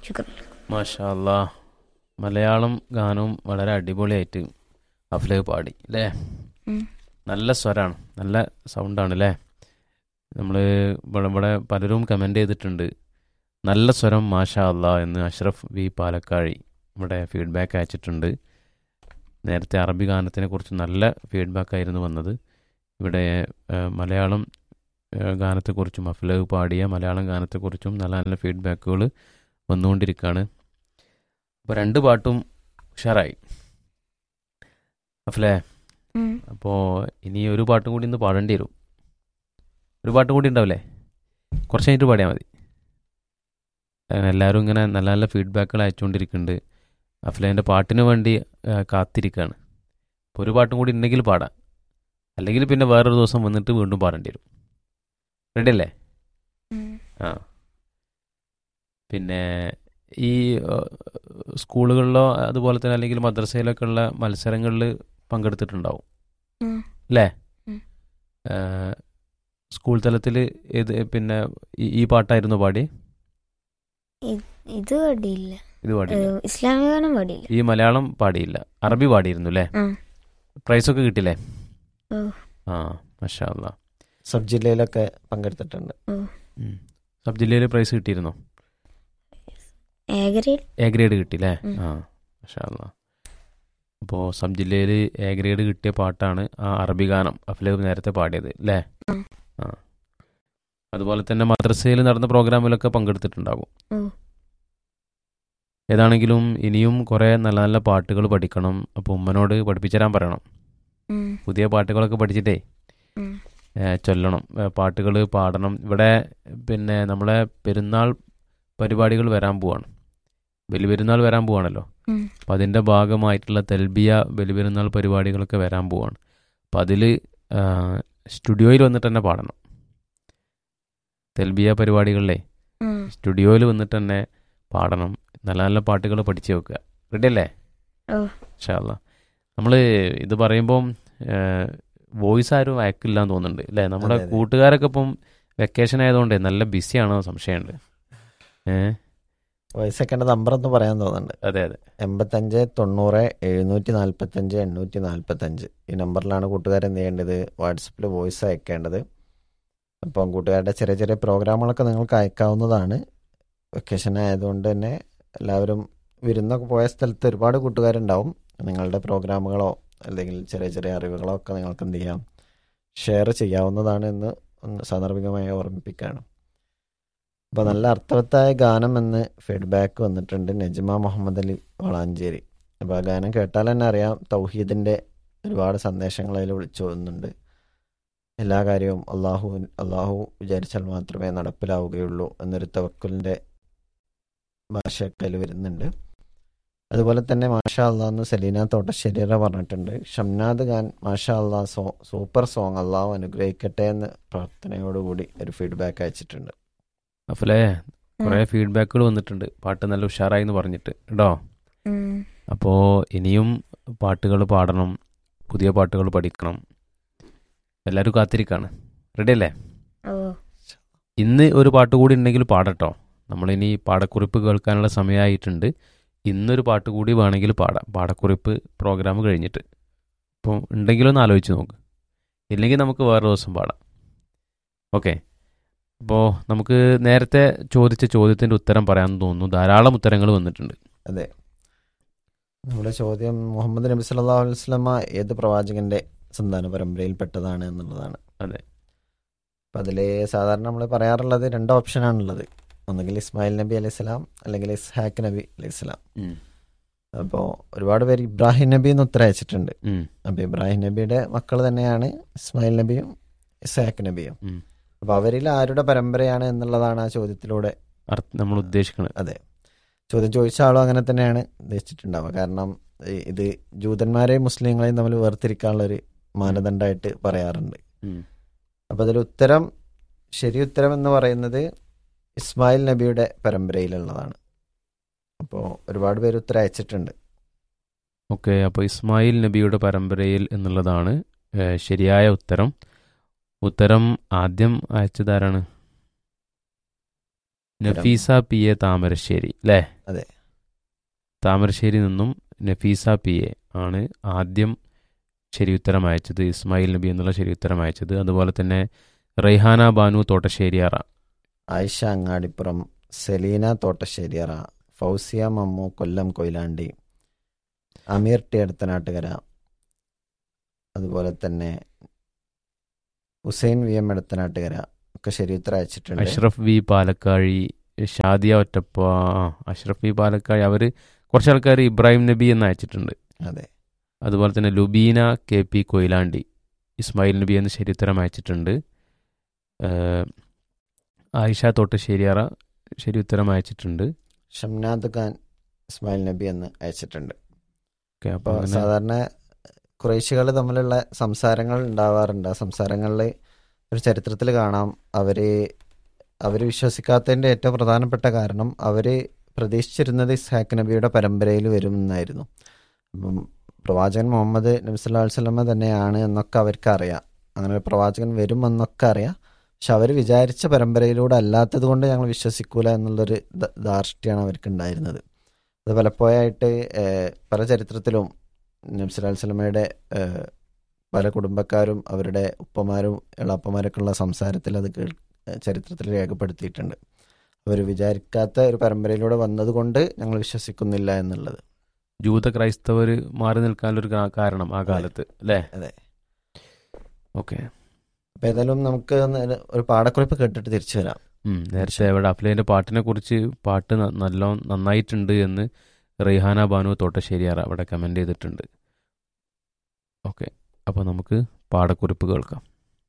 ശുക്രൻ മാഷാ അല്ലാ മലയാളം ഗാനവും വളരെ അടിപൊളിയായിട്ട് അഫ്ലഹ് പാടി അല്ലേ ഉം. നല്ല സ്വരാണ് നല്ല സൗണ്ടാണ് അല്ലേ നമ്മൾ ഇവിടെ ഇവിടെ പലരും കമൻ്റ് ചെയ്തിട്ടുണ്ട് നല്ല സ്വരം മാഷാ അല്ലാ എന്ന് അഷ്റഫ് വി പാലക്കാഴി ഇവിടെ ഫീഡ്ബാക്ക് അയച്ചിട്ടുണ്ട് നേരത്തെ അറബി ഗാനത്തിനെ കുറിച്ച് നല്ല ഫീഡ്ബാക്ക് ആയിരുന്നു വന്നത് ഇവിടെ ഏഹ്, മലയാളം ഏഹ്, ഗാനത്തെക്കുറിച്ചും അഫ്ലഹ് പാടിയ മലയാളം ഗാനത്തെക്കുറിച്ചും നല്ല നല്ല ഫീഡ്ബാക്കുകൾ വന്നുകൊണ്ടിരിക്കുകയാണ് അപ്പോൾ രണ്ട് പാട്ടും ഉഷാറായി അഫ്ലേ ഉം. അപ്പോൾ ഇനി ഒരു പാട്ടും കൂടി ഇന്ന് പാടേണ്ടി വരും ഒരു പാട്ടും കൂടി ഉണ്ടാവില്ലേ കുറച്ച് കഴിഞ്ഞിട്ട് പാടിയാൽ മതി അങ്ങനെ എല്ലാവരും ഇങ്ങനെ നല്ല നല്ല ഫീഡ്ബാക്കുകൾ അയച്ചുകൊണ്ടിരിക്കുന്നുണ്ട് അഫ്ലേൻ്റെ പാട്ടിന് വേണ്ടി ആ, കാത്തിരിക്കുകയാണ് അപ്പോൾ ഒരു പാട്ടും കൂടി ഉണ്ടെങ്കിൽ പാടാം അല്ലെങ്കിൽ പിന്നെ വേറൊരു ദിവസം വന്നിട്ട് വീണ്ടും പാടേണ്ടി വരും റെഡി അല്ലേ ഉം. ആ പിന്നെ ഈ ഏഹ്, സ്കൂളുകളിലോ അതുപോലെ തന്നെ അല്ലെങ്കിൽ മദ്രസയിലൊക്കെ ഉള്ള മത്സരങ്ങളിൽ പങ്കെടുത്തിട്ടുണ്ടാവും ഉം. അല്ലേ ഉം. ഏഹ്, സ്കൂൾ തലത്തിൽ ഏത് പിന്നെ ഈ- ഈ പാട്ടായിരുന്നു പാടി ഇത് പാടിയില്ല ഇത് പാടിയില്ല ഏഹ്, ഇസ്ലാമിക ഗാനം പാടിയില്ല ഈ മലയാളം പാടിയില്ല അറബി പാടിയിരുന്നു അല്ലേ ആ പ്രൈസൊക്കെ കിട്ടില്ലേ ഓ. ആ മഷാ അല്ലാ സബ് ജില്ലയിലൊക്കെ പങ്കെടുത്തിട്ടുണ്ട് സബ് ജില്ലയിൽ പ്രൈസ് കിട്ടിയിരുന്നോ എ ഗ്രേഡ് എ ഗ്രേഡ് കിട്ടില്ലേ ഉം. ആ മഷാ അല്ലാ അപ്പോൾ സബ് ജില്ലയിൽ എ ഗ്രേഡ് കിട്ടിയ പാട്ടാണ് ആ അറബി ഗാനം അഫ്ലേബ് നേരത്തെ പാടിയത് അല്ലേ ഉം. ആ അതുപോലെ തന്നെ മദ്രസയിൽ നടന്ന പ്രോഗ്രാമിലൊക്കെ പങ്കെടുത്തിട്ടുണ്ടാകും ഉം. ഏതാണെങ്കിലും ഇനിയും കുറേ നല്ല നല്ല പാട്ടുകൾ പഠിക്കണം അപ്പോൾ ഉമ്മനോട് പഠിപ്പിച്ചു തരാൻ പറയണം ഉം. പുതിയ പാട്ടുകളൊക്കെ പഠിച്ചിട്ടേ ഉം. ചൊല്ലണം പാട്ടുകൾ പാടണം ഇവിടെ പിന്നെ നമ്മളെ പെരുന്നാൾ പരിപാടികൾ വരാൻ പോവാണ് ബലിപെരുന്നാൾ വരാൻ പോവാണല്ലോ ഉം. അപ്പം അതിൻ്റെ ഭാഗമായിട്ടുള്ള തെൽബിയ ബലിപെരുന്നാൾ പരിപാടികളൊക്കെ വരാൻ പോവാണ് അപ്പം അതിൽ സ്റ്റുഡിയോയിൽ വന്നിട്ട് തന്നെ പാടണം തെൽബിയ പരിപാടികളിലെ ഉം. സ്റ്റുഡിയോയിൽ വന്നിട്ട് തന്നെ പാടണം നല്ല നല്ല പാട്ടുകൾ പഠിച്ചു വെക്കുക റെഡി അല്ലേ ഓ. ഷാല്ല നമ്മൾ ഇത് പറയുമ്പം വോയിസ് ആരും അയക്കില്ല എന്ന് തോന്നുന്നുണ്ട് അല്ലേ നമ്മുടെ അതെ, അതെ. കൂട്ടുകാരൊക്കെ ഇപ്പം വെക്കേഷൻ ആയതുകൊണ്ട് നല്ല ബിസിയാണോ സംശയമുണ്ട് ഏഹ് വോയിസ് ഒക്കെ നമ്പർ ഒന്ന് പറയാൻ തോന്നുന്നുണ്ട് അതെ അതെ എൺപത്തഞ്ച് തൊണ്ണൂറ് എഴുന്നൂറ്റി നാൽപ്പത്തഞ്ച് എണ്ണൂറ്റി നാൽപ്പത്തഞ്ച് ഈ നമ്പറിലാണ് കൂട്ടുകാർ എന്ത് ചെയ്യേണ്ടത് വാട്സപ്പിൽ വോയിസ് അയക്കേണ്ടത് അപ്പം കൂട്ടുകാരുടെ ചെറിയ ചെറിയ പ്രോഗ്രാമുകളൊക്കെ നിങ്ങൾക്ക് അയക്കാവുന്നതാണ് വെക്കേഷൻ ആയതുകൊണ്ട് തന്നെ എല്ലാവരും വിരുന്നൊക്കെ പോയ സ്ഥലത്ത് ഒരുപാട് കൂട്ടുകാരുണ്ടാവും നിങ്ങളുടെ പ്രോഗ്രാമുകളോ അല്ലെങ്കിൽ ചെറിയ ചെറിയ അറിവുകളോ ഒക്കെ നിങ്ങൾക്ക് എന്ത് ചെയ്യാം ഷെയർ ചെയ്യാവുന്നതാണ് എന്ന് ഒന്ന് സാന്ദർഭികമായി ഓർമ്മിപ്പിക്കുകയാണ് അപ്പോൾ നല്ല അർത്ഥവത്തായ ഗാനം എന്ന് ഫീഡ്ബാക്ക് വന്നിട്ടുണ്ട് നജ്മ മുഹമ്മദ് അലി വളാഞ്ചേരി അപ്പോൾ ആ ഗാനം കേട്ടാൽ തന്നെ അറിയാം തൗഹീദിൻ്റെ ഒരുപാട് സന്ദേശങ്ങൾ അതിൽ വിളിച്ചു പോകുന്നുണ്ട് എല്ലാ കാര്യവും അള്ളാഹു അള്ളാഹു വിചാരിച്ചാൽ മാത്രമേ നടപ്പിലാവുകയുള്ളൂ എന്നൊരു തവക്കലിൻ്റെ ഭാഷയൊക്കെ അതിൽ വരുന്നുണ്ട് അതുപോലെ തന്നെ മാഷാ അള്ളാന്ന് സലീന തോട്ടശ്ശേരിയറ പറഞ്ഞിട്ടുണ്ട് ഷംനാദ് ഖാൻ മാഷാ അള്ളാ സോ സൂപ്പർ സോങ് അള്ളാഹു അനുഗ്രഹിക്കട്ടെ എന്ന് പ്രാർത്ഥനയോടുകൂടി ഒരു ഫീഡ്ബാക്ക് അയച്ചിട്ടുണ്ട് അഫലേ കുറേ ഫീഡ്ബാക്കുകൾ വന്നിട്ടുണ്ട് പാട്ട് നല്ല ഉഷാറായി എന്ന് പറഞ്ഞിട്ട് കേട്ടോ ഉം. അപ്പോൾ ഇനിയും പാട്ടുകൾ പാടണം പുതിയ പാട്ടുകൾ പഠിക്കണം എല്ലാവരും കാത്തിരിക്കാണ് റെഡി അല്ലേ ഓ ഇന്ന് ഒരു പാട്ട് കൂടി ഉണ്ടെങ്കിൽ പാടട്ടോ നമ്മളിനി പാടക്കുറിപ്പ് കേൾക്കാനുള്ള സമയമായിട്ടുണ്ട് ഇന്നൊരു പാട്ട് കൂടി വേണമെങ്കിൽ പാടാം പാടക്കുറിപ്പ് പ്രോഗ്രാം കഴിഞ്ഞിട്ട് അപ്പോൾ ഉണ്ടെങ്കിലൊന്ന് ആലോചിച്ച് നോക്ക് ഇല്ലെങ്കിൽ നമുക്ക് വേറെ ദിവസം പാടാം ഓക്കെ അപ്പോൾ നമുക്ക് നേരത്തെ ചോദിച്ച ചോദ്യത്തിൻ്റെ ഉത്തരം പറയാമെന്ന് തോന്നുന്നു ധാരാളം ഉത്തരങ്ങൾ വന്നിട്ടുണ്ട് അതെ നമ്മുടെ ചോദ്യം മുഹമ്മദ് നബി സല്ലല്ലാഹു അലൈഹി വസല്ലമ ഏത് പ്രവാചകന്റെ സന്താന പരമ്പരയിൽപ്പെട്ടതാണ് എന്നുള്ളതാണ് അതെ. അപ്പം അതിൽ സാധാരണ നമ്മൾ പറയാറുള്ളത് രണ്ട് ഓപ്ഷനാണുള്ളത് ഒന്നുകിൽ ഇസ്മായിൽ നബി അലൈഹി സ്വലാം അല്ലെങ്കിൽ ഇസ്ഹാഖ് നബി അലൈഹി സ്വലാം അപ്പോൾ ഒരുപാട് പേര് ഇബ്രാഹിം നബി എന്ന് ഉത്തരം അയച്ചിട്ടുണ്ട് ഉം. അപ്പോൾ ഇബ്രാഹിം നബിയുടെ മക്കൾ തന്നെയാണ് ഇസ്മായിൽ നബിയും ഇസ്ഹാഖ് നബിയും ഉം. അപ്പോൾ അവരിൽ ആരുടെ പരമ്പരയാണ് എന്നുള്ളതാണ് ആ ചോദ്യത്തിലൂടെ അർത്ഥ നമ്മൾ ഉദ്ദേശിക്കുന്നത് അതെ ചോദ്യം ചോദിച്ച ആളും അങ്ങനെ തന്നെയാണ് ഉദ്ദേശിച്ചിട്ടുണ്ടാവുക കാരണം ഈ- ഇത് ജൂതന്മാരെയും മുസ്ലിങ്ങളെയും തമ്മിൽ വേർതിരിക്കാനുള്ള ഒരു മാനദണ്ഡമായിട്ട് പറയാറുണ്ട് ഉം. അപ്പോൾ അതിൽ ഉത്തരം ശരി ഉത്തരം എന്ന് പറയുന്നത് ഇസ്മായിൽ നബിയുടെ പരമ്പരയിലുള്ളതാണ് അപ്പോൾ ഒരുപാട് പേര് ഉത്തരം അയച്ചിട്ടുണ്ട് ഓക്കെ അപ്പോൾ ഇസ്മായിൽ നബിയുടെ പരമ്പരയിൽ എന്നുള്ളതാണ് ഏഹ്, ശരിയായ ഉത്തരം ഉത്തരം ആദ്യം അയച്ചതാരാണ് നഫീസ പി എ താമരശ്ശേരി അല്ലേ അതെ. താമരശ്ശേരി നിന്നും നഫീസ പി എ ആണ് ആദ്യം ശരി ഉത്തരം അയച്ചത് ഇസ്മായിൽ നബി എന്നുള്ള ശരി ഉത്തരം അയച്ചത് അതുപോലെ തന്നെ റൈഹാന ബാനു തോട്ടശ്ശേരിയാറ ആയിഷ അങ്ങാടിപ്പുറം സെലീന തോട്ടശ്ശേരിയറ ഫൗസിയ മമ്മു കൊല്ലം കൊയിലാണ്ടി അമീർ ടി അടുത്തനാട്ടുകര അതുപോലെ തന്നെ ഹുസൈൻ വി എം അടുത്തനാട്ടുകര ഒക്കെ ശരി ഉത്തരം അയച്ചിട്ടുണ്ട് അഷ്റഫ് വി പാലക്കാഴി ഷാദിയ ഒറ്റപ്പ ആ, അഷ്റഫ് വി പാലക്കാഴി അവർ കുറച്ച് ആൾക്കാർ ഇബ്രാഹിം നബി എന്ന് അയച്ചിട്ടുണ്ട് അതെ അതുപോലെ തന്നെ ലുബീന കെ പി കൊയിലാണ്ടി ഇസ്മായിൽ നബി എന്ന് ശരി ഉത്തരം അയച്ചിട്ടുണ്ട് ഏഹ്, ആയിഷ തോട്ടശ്ശേരിയാറ ശരി ഉത്തരം അയച്ചിട്ടുണ്ട് ഷംനാദ് ഖാൻ ഇസ്മായിൽ നബി എന്ന് അയച്ചിട്ടുണ്ട് ഓക്കെ അപ്പോൾ അപ്പോൾ അങ്ങനെ സാധാരണ കുറേശികൾ തമ്മിലുള്ള സംസാരങ്ങൾ ഉണ്ടാവാറുണ്ട് ആ സംസാരങ്ങളിൽ ഒരു ചരിത്രത്തിൽ കാണാം അവർ അവർ വിശ്വസിക്കാത്തതിൻ്റെ ഏറ്റവും പ്രധാനപ്പെട്ട കാരണം അവർ പ്രതീക്ഷിച്ചിരുന്നത് ഇസ്ഹാഖ് നബിയുടെ പരമ്പരയിൽ വരുമെന്നായിരുന്നു അപ്പം പ്രവാചകൻ മുഹമ്മദ് നബി സല്ലല്ലാഹു അലൈഹി വസല്ലമ തന്നെയാണ് എന്നൊക്കെ അവർക്ക് അറിയാം അങ്ങനെ ഒരു പ്രവാചകൻ വരുമെന്നൊക്കെ അറിയാം പക്ഷെ അവർ വിചാരിച്ച പരമ്പരയിലൂടെ അല്ലാത്തത് കൊണ്ട് ഞങ്ങൾ വിശ്വസിക്കൂല എന്നുള്ളൊരു ധ- ധാർഷ്ട്യമാണ് അവർക്ക് ഉണ്ടായിരുന്നത് അത് പലപ്പോഴായിട്ട് ഏഹ്, പല ചരിത്രത്തിലും നബി സല്ലല്ലാഹു അലൈഹി വസല്ലമയുടെ ഏഹ്, പല കുടുംബക്കാരും അവരുടെ ഉപ്പമാരും എളാപ്പമാരൊക്കെ ഉള്ള സംസാരത്തിൽ അത് കേൾ ചരിത്രത്തിൽ രേഖപ്പെടുത്തിയിട്ടുണ്ട് അവർ വിചാരിക്കാത്ത ഒരു പരമ്പരയിലൂടെ വന്നതുകൊണ്ട് ഞങ്ങൾ വിശ്വസിക്കുന്നില്ല എന്നുള്ളത് ജൂത ക്രൈസ്തവർ മാറി നിൽക്കാനൊരു കാ- കാരണം ആ കാലത്ത് അല്ലേ അതെ. ഓക്കെ അപ്പം ഏതായാലും നമുക്ക് ഒന്ന് ഒരു പാടക്കുറിപ്പ് കേട്ടിട്ട് തിരിച്ചു വരാം ഉം, നേരത്തെ അവിടെ അഫ്ലേൻ്റെ പാട്ടിനെ കുറിച്ച് പാട്ട് ന- നല്ല നന്നായിട്ടുണ്ട് എന്ന് റെയ്ഹാന ബാനു തോട്ടശ്ശേരിയാർ അവിടെ കമൻ്റ് ചെയ്തിട്ടുണ്ട് ഓക്കെ അപ്പോൾ നമുക്ക് പാടക്കുറിപ്പ് കേൾക്കാം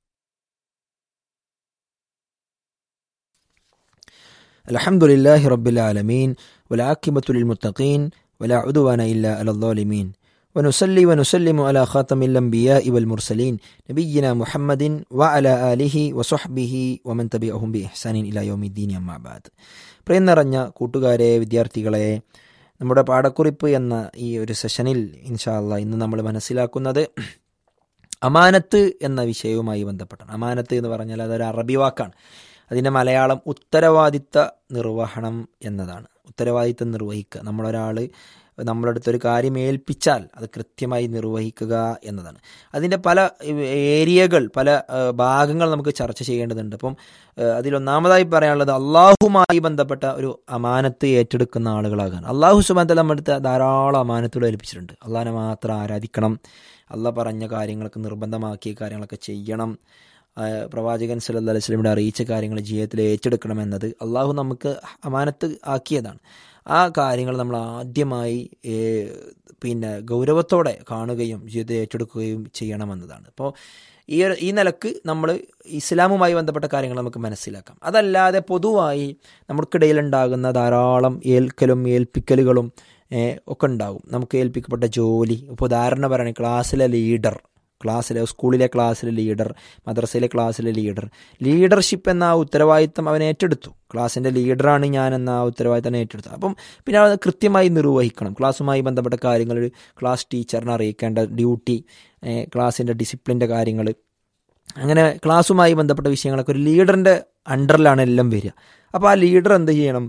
الحمد لله رب العالمين والعاقبة للمتقين ولا عدوان إلا على الظالمين ونصلي ونسلم على خاتم الأنبياء والمرسلين نبينا محمد وعلى آله وصحبه ومن تبعهم بإحسان إلى يوم الدين أما بعد പ്രിയം നിറഞ്ഞ കൂട്ടുകാരെ വിദ്യാർത്ഥികളെ നമ്മുടെ പാഠക്കുറിപ്പ് എന്ന ഈ ഒരു സെഷനിൽ ഇൻഷാല്ല ഇന്ന് നമ്മൾ മനസ്സിലാക്കുന്നത് അമാനത്ത് എന്ന വിഷയവുമായി ബന്ധപ്പെട്ടാണ് അമാനത്ത് എന്ന് പറഞ്ഞാൽ അതൊരു അറബി വാക്കാണ് അതിൻ്റെ മലയാളം ഉത്തരവാദിത്ത നിർവഹണം എന്നതാണ് ഉത്തരവാദിത്തം നിർവഹിക്കുക നമ്മളൊരാൾ നമ്മുടെ അടുത്തൊരു കാര്യം ഏൽപ്പിച്ചാൽ അത് കൃത്യമായി നിർവഹിക്കുക എന്നതാണ് അതിൻ്റെ പല ഏരിയകൾ പല ഏഹ്, ഭാഗങ്ങൾ നമുക്ക് ചർച്ച ചെയ്യേണ്ടതുണ്ട് അപ്പം ഏഹ്, അതിലൊന്നാമതായി പറയാനുള്ളത് അള്ളാഹുമായി ബന്ധപ്പെട്ട ഒരു അമാനത്ത് ഏറ്റെടുക്കുന്ന ആളുകളാകാൻ അള്ളാഹു സുബാൻ നമ്മുടെ അടുത്ത് ധാരാളം അമാനത്തുകൾ ഏൽപ്പിച്ചിട്ടുണ്ട് അള്ളാഹിനെ മാത്രം ആരാധിക്കണം അള്ളാഹ് പറഞ്ഞ കാര്യങ്ങളൊക്കെ നിർബന്ധമാക്കിയ കാര്യങ്ങളൊക്കെ ചെയ്യണം ആ, പ്രവാചകൻ സല്ലല്ലാഹു അലൈഹി വസല്ലമയുടെ അറിയിച്ച കാര്യങ്ങൾ ജീവിതത്തിൽ ഏറ്റെടുക്കണമെന്നത് അള്ളാഹു നമുക്ക് അമാനത്ത് ആക്കിയതാണ് ആ കാര്യങ്ങൾ നമ്മൾ ആദ്യമായി ഏ, പിന്നെ ഗൗരവത്തോടെ കാണുകയും ജീവിതത്തിൽ ഏറ്റെടുക്കുകയും ചെയ്യണമെന്നതാണ് അപ്പോൾ ഈ ഒരു ഈ നിലക്ക് നമ്മൾ ഇസ്ലാമുമായി ബന്ധപ്പെട്ട കാര്യങ്ങൾ നമുക്ക് മനസ്സിലാക്കാം അതല്ലാതെ പൊതുവായി നമുക്കിടയിൽ ഉണ്ടാകുന്ന ധാരാളം ഏൽക്കലും ഏൽപ്പിക്കലുകളും ഏ, ഒക്കെ ഉണ്ടാവും നമുക്ക് ഏൽപ്പിക്കപ്പെട്ട ജോലി ഇപ്പോൾ ഉദാഹരണം പറയുകയാണെങ്കിൽ ക്ലാസ്സിലെ ലീഡർ ക്ലാസ്സിലെ സ്കൂളിലെ ക്ലാസ്സിലെ ലീഡർ മദ്രസയിലെ ക്ലാസ്സിലെ ലീഡർ ലീഡർഷിപ്പ് എന്ന ആ ഉത്തരവാദിത്തം അവൻ ഏറ്റെടുത്തു ക്ലാസ്സിൻ്റെ ലീഡറാണ് ഞാൻ എന്ന ആ ഉത്തരവാദിത്തം ഏറ്റെടുത്തു അപ്പം പിന്നെ അത് കൃത്യമായി നിർവഹിക്കണം ക്ലാസ്സുമായി ബന്ധപ്പെട്ട കാര്യങ്ങൾ ക്ലാസ് ടീച്ചറിനെ അറിയിക്കേണ്ട ഡ്യൂട്ടി ക്ലാസ്സിൻ്റെ ഡിസിപ്ലിൻ്റെ കാര്യങ്ങൾ അങ്ങനെ ക്ലാസ്സുമായി ബന്ധപ്പെട്ട വിഷയങ്ങളൊക്കെ ഒരു ലീഡറിൻ്റെ അണ്ടറിലാണ് എല്ലാം വരിക അപ്പോൾ ആ ലീഡർ എന്ത് ചെയ്യണം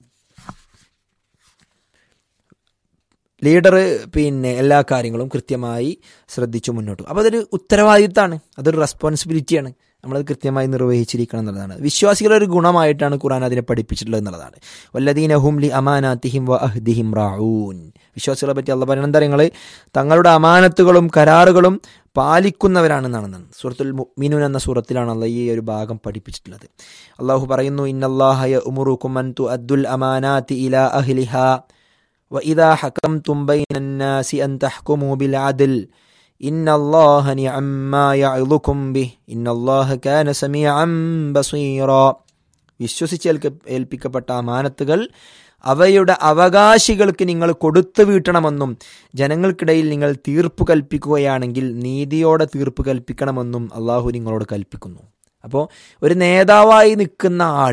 ലീഡർ പിന്നെ എല്ലാ കാര്യങ്ങളും കൃത്യമായി ശ്രദ്ധിച്ചു മുന്നോട്ട് അപ്പോൾ അതൊരു ഉത്തരവാദിത്തമാണ് അതൊരു റെസ്പോൺസിബിലിറ്റിയാണ് നമ്മളത് കൃത്യമായി നിർവഹിച്ചിരിക്കണം എന്നുള്ളതാണ് വിശ്വാസികളുടെ ഒരു ഗുണമായിട്ടാണ് ഖുറാൻ അതിനെ പഠിപ്പിച്ചിട്ടുള്ളത് എന്നുള്ളതാണ് വല്ലദീന ഹും ലി അമാനാത്തിഹിം വ അഹ്ദിഹിം റാഊൻ വിശ്വാസികളെ പറ്റി അള്ള പറയുന്നത് എന്താ നിങ്ങൾ തങ്ങളുടെ അമാനത്തുകളും കരാറുകളും പാലിക്കുന്നവരാണെന്നാണ് സൂറത്തുൽ മുഅ്മിനൂൻ എന്ന സൂറത്തിലാണ് അള്ള ഈ ഒരു ഭാഗം പഠിപ്പിച്ചിട്ടുള്ളത് അള്ളാഹു പറയുന്നു ഇന്നല്ലാഹ യഅ്മുറുകും അൻ തുഅദ്ദുൽ അമാനാത്തി ഇലാ അഹ്ലിഹാ وإذا حكمتم بين الناس أن تحكموا بالعدل إن الله نعم ما يعظكم به إن الله كان سميعا بصيرا വിശ്വസിച്ച് ഏൽക്ക- ഏൽപ്പിക്കപ്പെട്ട അമാനത്തുകൾ അവയുടെ അവകാശികൾക്ക് നിങ്ങൾ കൊടുത്തു വീട്ടണമെന്നും ജനങ്ങൾക്കിടയിൽ നിങ്ങൾ തീർപ്പ് കൽപ്പിക്കുകയാണെങ്കിൽ നീതിയോടെ തീർപ്പ് കൽപ്പിക്കണമെന്നും അള്ളാഹു നിങ്ങളോട് കൽപ്പിക്കുന്നു അപ്പോൾ ഒരു നേതാവായി നിൽക്കുന്ന ആൾ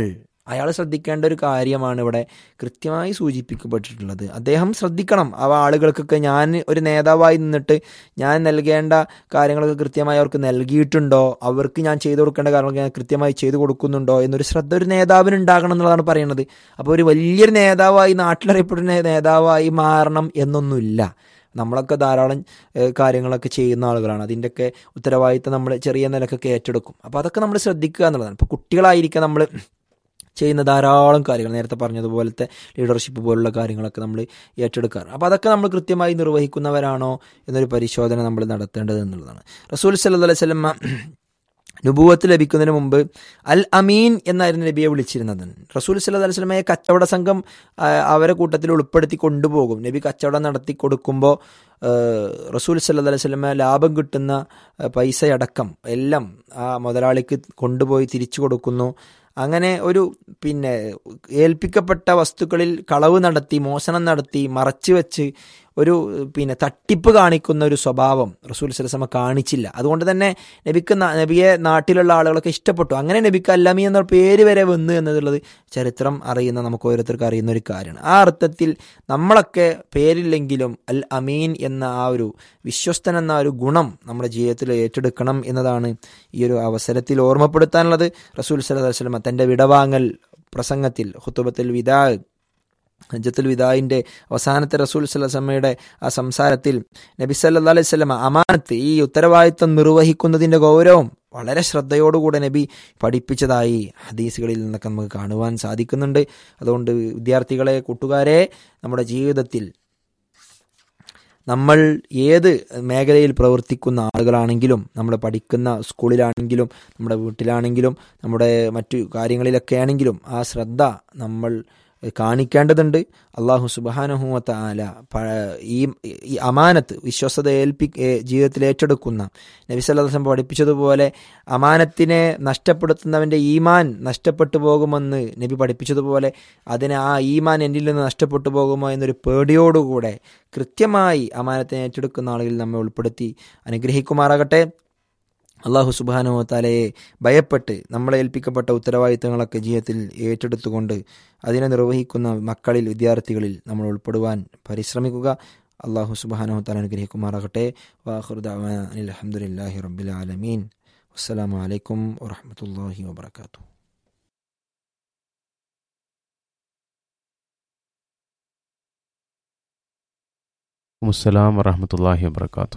അയാൾ ശ്രദ്ധിക്കേണ്ട ഒരു കാര്യമാണ് ഇവിടെ കൃത്യമായി സൂചിപ്പിക്കപ്പെട്ടിട്ടുള്ളത് അദ്ദേഹം ശ്രദ്ധിക്കണം അവ ആളുകൾക്കൊക്കെ ഞാൻ ഒരു നേതാവായി നിന്നിട്ട് ഞാൻ നൽകേണ്ട കാര്യങ്ങളൊക്കെ കൃത്യമായി അവർക്ക് നൽകിയിട്ടുണ്ടോ അവർക്ക് ഞാൻ ചെയ്തു കൊടുക്കേണ്ട കാര്യങ്ങളൊക്കെ ഞാൻ കൃത്യമായി ചെയ്തു കൊടുക്കുന്നുണ്ടോ എന്നൊരു ശ്രദ്ധ ഒരു നേതാവിന് ഉണ്ടാകണം എന്നുള്ളതാണ് പറയുന്നത് അപ്പോൾ ഒരു വലിയൊരു നേതാവായി നാട്ടിലറിയപ്പെടുന്ന നേതാവായി മാറണം എന്നൊന്നുമില്ല നമ്മളൊക്കെ ധാരാളം ഏഹ്, കാര്യങ്ങളൊക്കെ ചെയ്യുന്ന ആളുകളാണ് അതിൻ്റെയൊക്കെ ഉത്തരവാദിത്തം നമ്മൾ ചെറിയ നിലക്കൊക്കെ ഏറ്റെടുക്കും അപ്പോൾ അതൊക്കെ നമ്മൾ ശ്രദ്ധിക്കുക എന്നുള്ളതാണ് ഇപ്പോൾ കുട്ടികളായിരിക്കാം നമ്മൾ ചെയ്യുന്ന ധാരാളം കാര്യങ്ങൾ നേരത്തെ പറഞ്ഞതുപോലത്തെ ലീഡർഷിപ്പ് പോലുള്ള കാര്യങ്ങളൊക്കെ നമ്മൾ ഏറ്റെടുക്കാറ് അപ്പോൾ അതൊക്കെ നമ്മൾ കൃത്യമായി നിർവഹിക്കുന്നവരാണോ എന്നൊരു പരിശോധന നമ്മൾ നടത്തേണ്ടത് എന്നുള്ളതാണ് റസൂൽ സല്ലല്ലാഹു അലൈഹി വസല്ലമ നുബൂവത്ത് ലഭിക്കുന്നതിന് മുമ്പ് അൽ അമീൻ എന്നായിരുന്നു നബിയെ വിളിച്ചിരുന്നത് റസൂൽ സല്ലല്ലാഹു അലൈഹി വസല്ലമയെ കച്ചവട സംഘം ആ, അവരെ കൂട്ടത്തിൽ ഉൾപ്പെടുത്തി കൊണ്ടുപോകും നബി കച്ചവടം നടത്തി കൊടുക്കുമ്പോൾ റസൂൽ സല്ലല്ലാഹു അലൈഹി വസല്ലമ ലാഭം കിട്ടുന്ന ആ, പൈസയടക്കം എല്ലാം ആ മുതലാളിക്ക് കൊണ്ടുപോയി തിരിച്ചു കൊടുക്കുന്നു അങ്ങനെ ഒരു പിന്നെ ഏൽപ്പിക്കപ്പെട്ട വസ്തുക്കളിൽ കളവ് നടത്തി മോഷണം നടത്തി മറച്ചു വെച്ച് ഒരു പിന്നെ തട്ടിപ്പ് കാണിക്കുന്ന ഒരു സ്വഭാവം റസൂൽ സലസമ കാണിച്ചില്ല അതുകൊണ്ട് തന്നെ നബിക്ക് ന- നബിയെ നാട്ടിലുള്ള ആളുകളൊക്കെ ഇഷ്ടപ്പെട്ടു അങ്ങനെ നബിക്ക് അല്ലമി എന്ന പേര് വരെ വന്നു എന്നുള്ളത് ചരിത്രം അറിയുന്ന നമുക്ക് ഓരോരുത്തർക്ക് അറിയുന്ന ഒരു കാര്യമാണ് ആ അർത്ഥത്തിൽ നമ്മളൊക്കെ പേരില്ലെങ്കിലും അൽ അമീൻ എന്ന ആ ഒരു വിശ്വസ്തൻ എന്ന ആ ഒരു ഗുണം നമ്മുടെ ജീവിതത്തിൽ ഏറ്റെടുക്കണം എന്നതാണ് ഈ ഒരു അവസരത്തിൽ ഓർമ്മപ്പെടുത്താനുള്ളത് റസൂൽ സല്ലല്ലാഹു അലൈഹി വസല്ലമ തൻ്റെ വിടവാങ്ങൽ പ്രസംഗത്തിൽ ഹുത്തുബത്തുൽ വിദാ ഹജ്ജത്തുൽ വിദായിൻ്റെ അവസാനത്തെ റസൂൽ സല്ലമ്മയുടെ ആ സംസാരത്തിൽ നബി സല്ലല്ലാഹു അലൈഹി വസല്ലമ അമാനത്ത് ഈ ഉത്തരവാദിത്വം നിർവഹിക്കുന്നതിൻ്റെ ഗൗരവം വളരെ ശ്രദ്ധയോടുകൂടെ നബി പഠിപ്പിച്ചതായി ഹദീസുകളിൽ നിന്നൊക്കെ നമുക്ക് കാണുവാൻ സാധിക്കുന്നുണ്ട് അതുകൊണ്ട് വിദ്യാർത്ഥികളെ കൂട്ടുകാരെ നമ്മുടെ ജീവിതത്തിൽ നമ്മൾ ഏത് മേഖലയിൽ പ്രവർത്തിക്കുന്ന ആളുകളാണെങ്കിലും നമ്മൾ പഠിക്കുന്ന സ്കൂളിലാണെങ്കിലും നമ്മുടെ വീട്ടിലാണെങ്കിലും നമ്മുടെ മറ്റു കാര്യങ്ങളിലൊക്കെ ആണെങ്കിലും ആ ശ്രദ്ധ നമ്മൾ കാണിക്കേണ്ടതുണ്ട് അള്ളാഹു സുബാനഹുവത്ത ആല പ- ഈ ഈ അമാനത്ത് വിശ്വസത ഏൽപ്പി ഏ- ജീവിതത്തിൽ ഏറ്റെടുക്കുന്ന നബിസല്ലാസം പഠിപ്പിച്ചതുപോലെ അമാനത്തിനെ നഷ്ടപ്പെടുത്തുന്നവൻ്റെ ഈമാൻ നഷ്ടപ്പെട്ടു പോകുമെന്ന് നബി പഠിപ്പിച്ചതുപോലെ അതിന് ആ ഈമാൻ എന്നിൽ നിന്ന് നഷ്ടപ്പെട്ടു പോകുമോ എന്നൊരു പേടിയോടുകൂടെ കൃത്യമായി അമാനത്തിനെ ഏറ്റെടുക്കുന്ന ആളുകളിൽ നമ്മെ ഉൾപ്പെടുത്തി അനുഗ്രഹിക്കുമാറാകട്ടെ അള്ളാഹു സുബാനോ തലയെ ഭയപ്പെട്ട് നമ്മളെ ഏൽപ്പിക്കപ്പെട്ട ഉത്തരവാദിത്തങ്ങളൊക്കെ ജീവിതത്തിൽ ഏറ്റെടുത്തുകൊണ്ട് അതിനെ നിർവഹിക്കുന്ന മക്കളിൽ വിദ്യാർത്ഥികളിൽ നമ്മൾ ഉൾപ്പെടുവാൻ പരിശ്രമിക്കുക അള്ളാഹു സുബാനോ തല അനുഗ്രഹിക്കുമാറാകട്ടെ വാഹുർദാൻ അലഹമുല്ലാഹി റബ്ബിൽ ആലമീൻ അസ്സലാമു അലൈക്കും വറഹമത്തല്ലാഹി വാബർക്കാത്തു അസ്സലാം വറഹമത്തല്ലാഹി വബർക്കാത്തു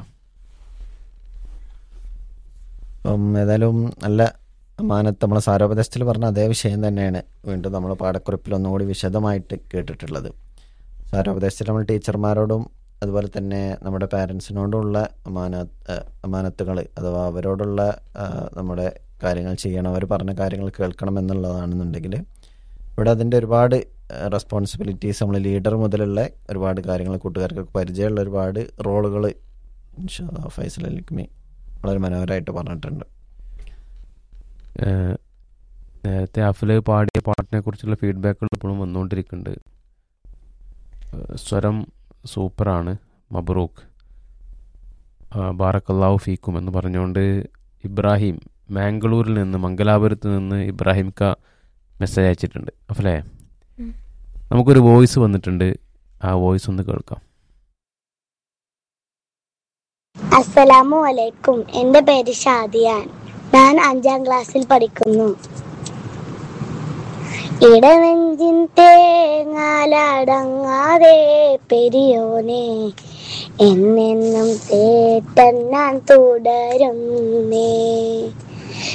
അപ്പം ഏതായാലും നല്ല മാനത്ത് നമ്മളെ സാരോപദേശത്തിൽ പറഞ്ഞ അതേ വിഷയം തന്നെയാണ് വീണ്ടും നമ്മൾ പാഠക്കുറിപ്പിൽ ഒന്നുകൂടി വിശദമായിട്ട് കേട്ടിട്ടുള്ളത് സാരോപദേശത്തിൽ നമ്മൾ ടീച്ചർമാരോടും അതുപോലെ തന്നെ നമ്മുടെ പാരൻസിനോടുള്ള അമാന അമാനത്തുകൾ അഥവാ അവരോടുള്ള ആ, നമ്മുടെ കാര്യങ്ങൾ ചെയ്യണം അവർ പറഞ്ഞ കാര്യങ്ങൾ കേൾക്കണം എന്നുള്ളതാണെന്നുണ്ടെങ്കിൽ ഇവിടെ അതിൻ്റെ ഒരുപാട് റെസ്പോൺസിബിലിറ്റീസ് നമ്മൾ ലീഡർ മുതലുള്ള ഒരുപാട് കാര്യങ്ങൾ കൂട്ടുകാർക്കൊക്കെ പരിചയമുള്ള ഒരുപാട് റോളുകൾ ഫൈസൽ അലിക്മി വളരെ മനോഹരമായിട്ട് പറഞ്ഞിട്ടുണ്ട് ഏഹ് നേരത്തെ അഫില് പാടിയ പാട്ടിനെ കുറിച്ചുള്ള ഫീഡ്ബാക്കുകൾ ഇപ്പോഴും വന്നുകൊണ്ടിരിക്കുന്നുണ്ട് ഏഹ് സ്വരം സൂപ്പറാണ് മബ്രൂക്ക് ബാറക്കല്ലാഹു ഫീക്കും എന്ന് പറഞ്ഞുകൊണ്ട് ഇബ്രാഹിം മാംഗ്ലൂരിൽ നിന്ന് മംഗലാപുരത്ത് നിന്ന് ഇബ്രാഹിം ക മെസ്സേജ് അയച്ചിട്ടുണ്ട് അഫലേ ഉം. നമുക്കൊരു വോയിസ് വന്നിട്ടുണ്ട് ആ വോയിസ് ഒന്ന് കേൾക്കാം അസ്സലാമു അലൈക്കും എൻ്റെ പേര് ഷാദിയാൻ ഞാൻ അഞ്ചാം ക്ലാസ്സിൽ പഠിക്കുന്നു ഇടനെഞ്ചിൻ തേങ്ങാലടങ്ങാതെ പെരിയോനെ എന്നെന്നും തേട്ടൻ ഞാൻ തുടരുന്നേ